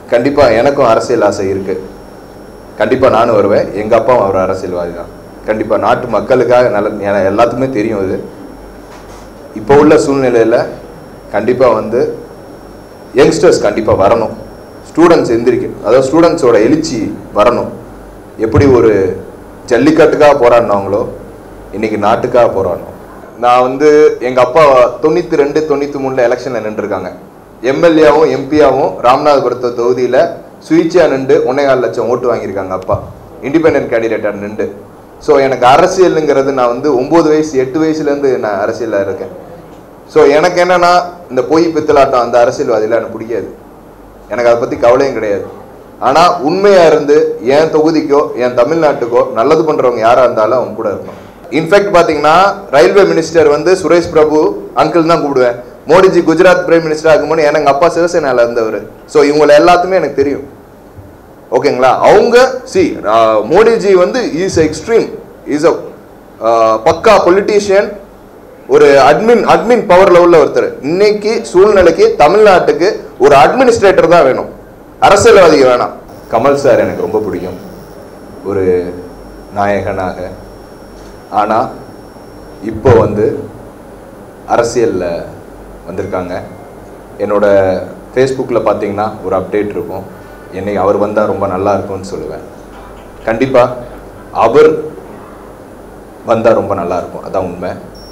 கண்டிப்பாக எனக்கும் அரசியல் ஆசை இருக்குது கண்டிப்பாக நானும் வருவேன் எங்கள் அப்பாவும் அவர் அரசியல்வாதி தான் கண்டிப்பாக நாட்டு மக்களுக்காக நல்ல என- எல்லாத்துக்குமே தெரியும் இது இப்போ உள்ள சூழ்நிலையில் கண்டிப்பாக வந்து யங்ஸ்டர்ஸ் கண்டிப்பாக வரணும் ஸ்டூடெண்ட்ஸ் எந்திரிக்கணும் அதாவது ஸ்டூடெண்ட்ஸோட எழுச்சி வரணும் எப்படி ஒரு ஜல்லிக்கட்டுக்காக போராடினாங்களோ இன்னைக்கு நாட்டுக்காக போராடணும் நான் வந்து எங்கள் அப்பா தொண்ணூற்றி ரெண்டு தொண்ணூற்றி மூணில் எலெக்ஷனில் நின்றுருக்காங்க எம்எல்ஏவும் எம்பியாவும் ராமநாதபுரத்து தொகுதியில் சுயேட்சையாக நின்று ஒன்னேகால் லட்சம் ஓட்டு வாங்கியிருக்காங்க அப்பா இண்டிபெண்டன்ட் கேண்டிடேட்டாக நின்று ஸோ எனக்கு அரசியலுங்கிறது நான் வந்து ஒம்பது வயசு எட்டு வயசுலேருந்து நான் அரசியலில் இருக்கேன் ஸோ எனக்கு என்னன்னா இந்த பொய் பித்தலாட்டம் அந்த அரசியல்வாதியில் எனக்கு பிடிக்காது எனக்கு அதை பற்றி கவலையும் கிடையாது ஆனால் உண்மையாக இருந்து என் தொகுதிக்கோ என் தமிழ்நாட்டுக்கோ நல்லது பண்ணுறவங்க யாராக இருந்தாலும் அவங்க கூட இருக்கணும் இன்ஃபேக்ட் பார்த்தீங்கன்னா ரயில்வே மினிஸ்டர் வந்து சுரேஷ் பிரபு அங்கிள் தான் கூப்பிடுவேன் மோடிஜி குஜராத் பிரைம் மினிஸ்டர் ஆகும்போது ஏன்னா எங்கள் அப்பா சிவசேனால இருந்தவர் ஸோ இவங்கள எல்லாத்துமே எனக்கு தெரியும் ஓகேங்களா அவங்க சி மோடிஜி வந்து இஸ் எக்ஸ்ட்ரீம் இஸ் அ பக்கா பொலிட்டீஷியன் ஒரு அட்மின் அட்மின் பவர்ல உள்ள ஒருத்தர் இன்னைக்கு சூழ்நிலைக்கு தமிழ்நாட்டுக்கு ஒரு அட்மினிஸ்ட்ரேட்டர் தான் வேணும் அரசியல்வாதி வேணாம் கமல் சார் எனக்கு ரொம்ப பிடிக்கும் ஒரு நாயகனாக ஆனால் இப்போ வந்து அரசியலில் வந்திருக்காங்க என்னோட ஃபேஸ்புக்கில் பார்த்தீங்கன்னா ஒரு அப்டேட் இருக்கும் என்னை அவர் வந்தால் ரொம்ப நல்லா இருக்கும்னு சொல்லுவேன் கண்டிப்பாக அவர் வந்தால் ரொம்ப நல்லா இருக்கும் அதான் உண்மை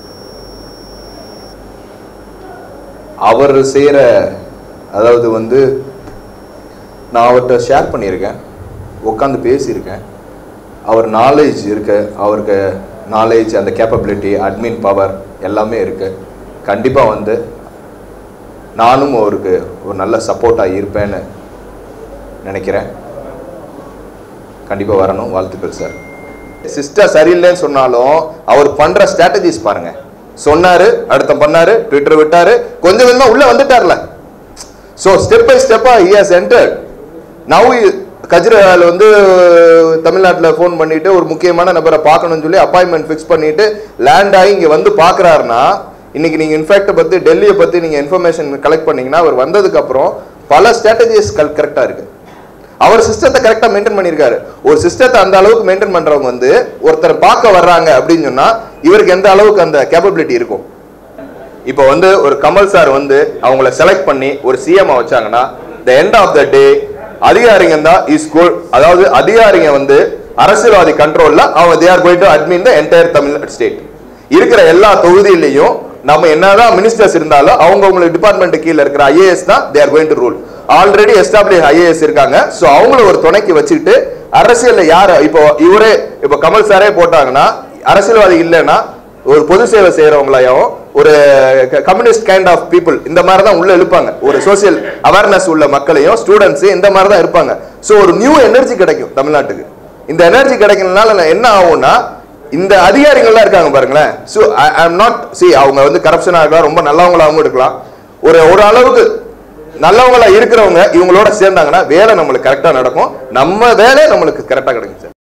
அவர் செய்கிற அதாவது வந்து நான் அவர்கிட்ட ஷேர் பண்ணியிருக்கேன் உட்காந்து பேசியிருக்கேன் அவர் நாலேஜ் இருக்கு அவருக்கு நாலேஜ் அந்த கேப்பபிலிட்டி அட்மின் பவர் எல்லாமே இருக்கு கண்டிப்பாக வந்து நானும் அவருக்கு ஒரு நல்ல சப்போர்ட்டாக இருப்பேன்னு நினைக்கிறேன் கண்டிப்பாக வரணும் வாழ்த்துக்கள் சார் சிஸ்டர் சரியில்லைன்னு சொன்னாலும் அவர் பண்ணுற ஸ்ட்ராட்டஜிஸ் பாருங்க சொன்னாரு அடுத்த பண்ணாரு ட்விட்டர் விட்டாரு கொஞ்சம் கொஞ்சமா உள்ள வந்துட்டார்ல ஸோ ஸ்டெப் பை ஸ்டெப்பா ஹி ஹஸ் என்டர்ட் நவ் கஜ்ரால வந்து தமிழ்நாட்டில் ஃபோன் பண்ணிட்டு ஒரு முக்கியமான நபரை பார்க்கணும்னு சொல்லி அப்பாயின்மெண்ட் ஃபிக்ஸ் பண்ணிட்டு லேண்ட் ஆகி இங்கே வந்து பார்க்குறாருன்னா இன்னைக்கு நீங்கள் இன்ஃபேக்டை பற்றி டெல்லியை பற்றி நீங்கள் இன்ஃபர்மேஷன் கலெக்ட் பண்ணீங்கன்னா அவர் வந்ததுக்கு அப்புறம் பல ஸ்ட்ராட்டஜிஸ் கரெக்டாக இருக்கு அவர் சிஸ்டத்தை கரெக்டாக மெயின்டைன் பண்ணியிருக்காரு ஒரு சிஸ்டத்தை அந்த அளவுக்கு மெயின்டைன் பண்றவங்க வந்து ஒருத்தர் பார்க்க வர்றாங்க அப்படின்னு சொன்னா இவருக்கு எந்த அளவுக்கு அந்த கேப்பபிலிட்டி இருக்கும் இப்போ வந்து ஒரு கமல் சார் வந்து அவங்கள செலக்ட் பண்ணி ஒரு சிஎம் வச்சாங்கன்னா த எண்ட் ஆஃப் த டே அதிகாரிங்க தான் இஸ் குட் அதாவது அதிகாரிங்க வந்து அரசியல்வாதி கண்ட்ரோல்ல அவங்க they are going to admin the entire Tamil Nadu state இருக்கிற எல்லா தொகுதியிலையும் நம்ம என்னதான் மினிஸ்டர்ஸ் இருந்தாலும் அவங்க உங்களுக்கு டிபார்ட்மெண்ட் கீழ இருக்கிற ஐஏஎஸ் தான் they are going to rule already establish IAS இருக்காங்க ஸோ அவங்கள ஒரு துணைக்கு வச்சுக்கிட்டு அரசியல்ல யார் இப்போ இவரே இப்போ கமல் சாரே போட்டாங்கன்னா அரசியல்வாதி இல்லைன்னா ஒரு பொது சேவை செய்யறவங்களையும் ஒரு கம்யூனிஸ்ட் கைண்ட் ஆஃப் பீப்புள் இந்த மாதிரி தான் உள்ள இழுப்பாங்க ஒரு சோசியல் அவேர்னஸ் உள்ள மக்களையும் ஸ்டூடெண்ட்ஸ் இந்த மாதிரி தான் இருப்பாங்க ஸோ ஒரு நியூ எனர்ஜி கிடைக்கும் தமிழ்நாட்டுக்கு இந்த எனர்ஜி கிடைக்கிறதுனால நான் என்ன ஆகும்னா இந்த அதிகாரிகள்லாம் இருக்காங்க பாருங்களேன் so I am not C அவங்க வந்து கரப்ஷனாக இருக்கலாம் ரொம்ப நல்லவங்களாகவும் இருக்கலாம் ஒரு ஒரு அளவுக்கு நல்லவங்களா இருக்கிறவங்க இவங்களோட சேர்ந்தாங்கன்னா வேலை நம்மளுக்கு கரெக்டாக நடக்கும் நம்ம வேலை நம்மளுக்கு கரெக்டாக கிடைக்கும் சார்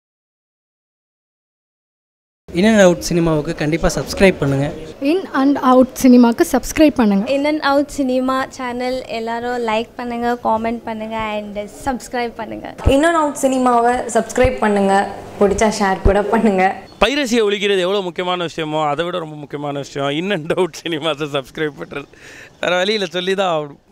இன் அண்ட் அவுட் சினிமாவுக்கு கண்டிப்பாக சப்ஸ்கிரைப் பண்ணுங்கள் இன் அண்ட் அவுட் சினிமாக்கு சப்ஸ்கிரைப் பண்ணுங்கள் in and out cinema channel எல்லாரும் லைக் பண்ணுங்கள் காமெண்ட் பண்ணுங்கள் அண்ட் சப்ஸ்கிரைப் பண்ணுங்கள் இன் அண்ட் அவுட் சினிமாவை சப்ஸ்கிரைப் பண்ணுங்கள் பிடிச்சா ஷேர் கூட பண்ணுங்கள் பைரசியை ஒழிக்கிறது எவ்வளோ முக்கியமான விஷயமோ அதை விட ரொம்ப முக்கியமான விஷயம் இன் அண்ட் அவுட் சினிமாஸை சப்ஸ்கிரைப் பண்ணுறது வேறு வழியில் சொல்லி தான் ஆகணும்